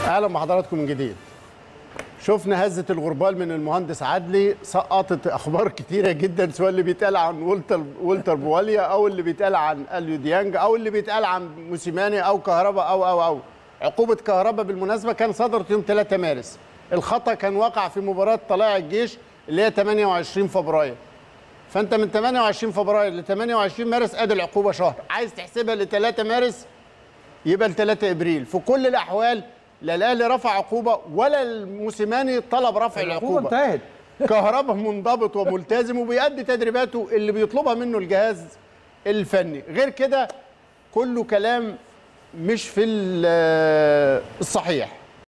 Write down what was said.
اهلا بحضراتكم من جديد شفنا هزه الغربال من المهندس عدلي سقطت اخبار كتيره جدا سواء اللي بيتقال عن ولتر ولتر بواليا او اللي بيتقال عن اليو ديانج او اللي بيتقال عن موسيماني او كهربا او او او عقوبه كهربا بالمناسبه كان صدرت يوم 3 مارس الخطا كان وقع في مباراه طلائع الجيش اللي هي 28 فبراير فانت من 28 فبراير ل 28 مارس ادي العقوبه شهر عايز تحسبها ل 3 مارس يبقى ل 3 ابريل في كل الاحوال لا الاهلي رفع عقوبه ولا الموسيماني طلب رفع العقوبه العقوبه انتهت كهربا منضبط وملتزم وبيأدي تدريباته اللي بيطلبها منه الجهاز الفني غير كده كله كلام مش في ال- الصحيح